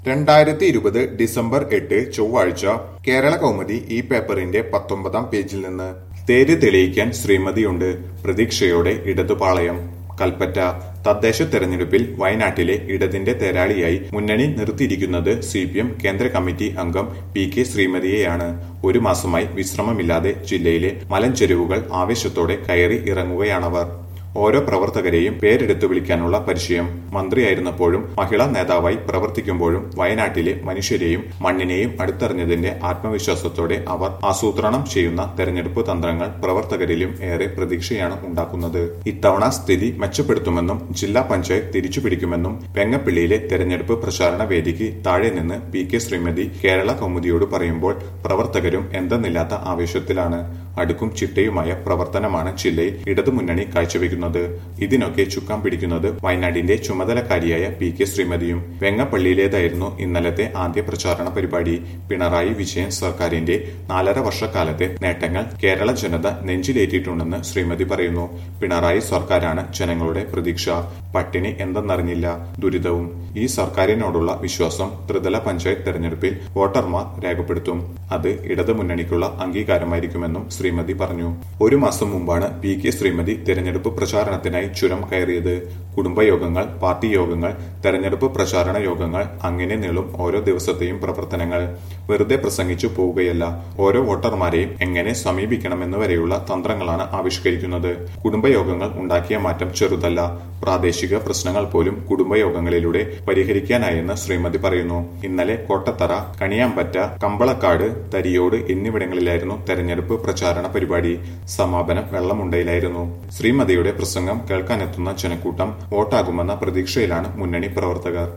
രണ്ടായിരത്തി ഇരുപത് ഡിസംബർ എട്ട് ചൊവ്വാഴ്ച കേരള കൗമുദി ഈ പേപ്പറിന്റെ പത്തൊമ്പതാം പേജിൽ നിന്ന് തേര് തെളിയിക്കാൻ ശ്രീമതിയുണ്ട് പ്രതീക്ഷയോടെ ഇടതുപാളയം കൽപ്പറ്റ തദ്ദേശ തെരഞ്ഞെടുപ്പിൽ വയനാട്ടിലെ ഇടതിന്റെ തേരാളിയായി മുന്നണി നിർത്തിയിരിക്കുന്നത് സി പി എം കേന്ദ്ര കമ്മിറ്റി അംഗം പി കെ ശ്രീമതിയെയാണ് ഒരു മാസമായി വിശ്രമമില്ലാതെ ജില്ലയിലെ മലഞ്ചെരുവുകൾ ആവേശത്തോടെ കയറി ഇറങ്ങുകയാണവർ ഓരോ പ്രവർത്തകരെയും പേരെടുത്തു വിളിക്കാനുള്ള പരിചയം മന്ത്രിയായിരുന്നപ്പോഴും മഹിളാ നേതാവായി പ്രവർത്തിക്കുമ്പോഴും വയനാട്ടിലെ മനുഷ്യരെയും മണ്ണിനെയും അടുത്തറിഞ്ഞതിന്റെ ആത്മവിശ്വാസത്തോടെ അവർ ആസൂത്രണം ചെയ്യുന്ന തെരഞ്ഞെടുപ്പ് തന്ത്രങ്ങൾ പ്രവർത്തകരിലും ഏറെ പ്രതീക്ഷയാണ് ഉണ്ടാക്കുന്നത് ഇത്തവണ സ്ഥിതി മെച്ചപ്പെടുത്തുമെന്നും ജില്ലാ പഞ്ചായത്ത് തിരിച്ചുപിടിക്കുമെന്നും വെങ്ങപ്പള്ളിയിലെ തെരഞ്ഞെടുപ്പ് പ്രചാരണ വേദിക്ക് താഴെ നിന്ന് പി കെ ശ്രീമതി കേരള കൗമുദിയോട് പറയുമ്പോൾ പ്രവർത്തകരും എന്തെന്നില്ലാത്ത ആവേശത്തിലാണ് അടുക്കും ചിട്ടയുമായ പ്രവർത്തനമാണ് ജില്ലയിൽ ഇടതുമുന്നണി കാഴ്ചവെക്കുന്നത് ഇതിനൊക്കെ ചുക്കാൻ പിടിക്കുന്നത് വയനാടിന്റെ ചുമതലക്കാരിയായ പി കെ ശ്രീമതിയും വെങ്ങപ്പള്ളിയിലേതായിരുന്നു ഇന്നലത്തെ ആദ്യ പ്രചാരണ പരിപാടി പിണറായി വിജയൻ സർക്കാരിന്റെ നാലര വർഷക്കാലത്തെ നേട്ടങ്ങൾ കേരള ജനത നെഞ്ചിലേറ്റിയിട്ടുണ്ടെന്ന് ശ്രീമതി പറയുന്നു പിണറായി സർക്കാരാണ് ജനങ്ങളുടെ പ്രതീക്ഷ പട്ടിണി എന്തെന്നറിഞ്ഞില്ല ദുരിതവും ഈ സർക്കാരിനോടുള്ള വിശ്വാസം ത്രിതല പഞ്ചായത്ത് തെരഞ്ഞെടുപ്പിൽ വോട്ടർമാർ രേഖപ്പെടുത്തും അത് ഇടതുമുന്നണിക്കുള്ള അംഗീകാരമായിരിക്കുമെന്നും ശ്രീമതി പറഞ്ഞു ഒരു മാസം മുമ്പാണ് പി കെ ശ്രീമതി തെരഞ്ഞെടുപ്പ് പ്രചാരണത്തിനായി ചുരം കയറിയത് കുടുംബയോഗങ്ങൾ പാർട്ടി യോഗങ്ങൾ തെരഞ്ഞെടുപ്പ് പ്രചാരണ യോഗങ്ങൾ അങ്ങനെ നീളും ഓരോ ദിവസത്തെയും പ്രവർത്തനങ്ങൾ വെറുതെ പ്രസംഗിച്ചു പോവുകയല്ല ഓരോ വോട്ടർമാരെയും എങ്ങനെ സമീപിക്കണമെന്ന് വരെയുള്ള തന്ത്രങ്ങളാണ് ആവിഷ്കരിക്കുന്നത് കുടുംബയോഗങ്ങൾ ഉണ്ടാക്കിയ മാറ്റം ചെറുതല്ല പ്രാദേശിക പ്രശ്നങ്ങൾ പോലും കുടുംബയോഗങ്ങളിലൂടെ പരിഹരിക്കാനായെന്ന് ശ്രീമതി പറയുന്നു ഇന്നലെ കോട്ടത്തറ കണിയാമ്പറ്റ കമ്പളക്കാട് തരിയോട് എന്നിവിടങ്ങളിലായിരുന്നു തെരഞ്ഞെടുപ്പ് പ്രചാരണ പരിപാടി സമാപനം വെള്ളമുണ്ടയിലായിരുന്നു ശ്രീമതിയുടെ പ്രസംഗം കേൾക്കാനെത്തുന്ന ജനക്കൂട്ടം വോട്ടാകുമെന്ന പ്രതീക്ഷയിലാണ് മുന്നണി പ്രവർത്തകർ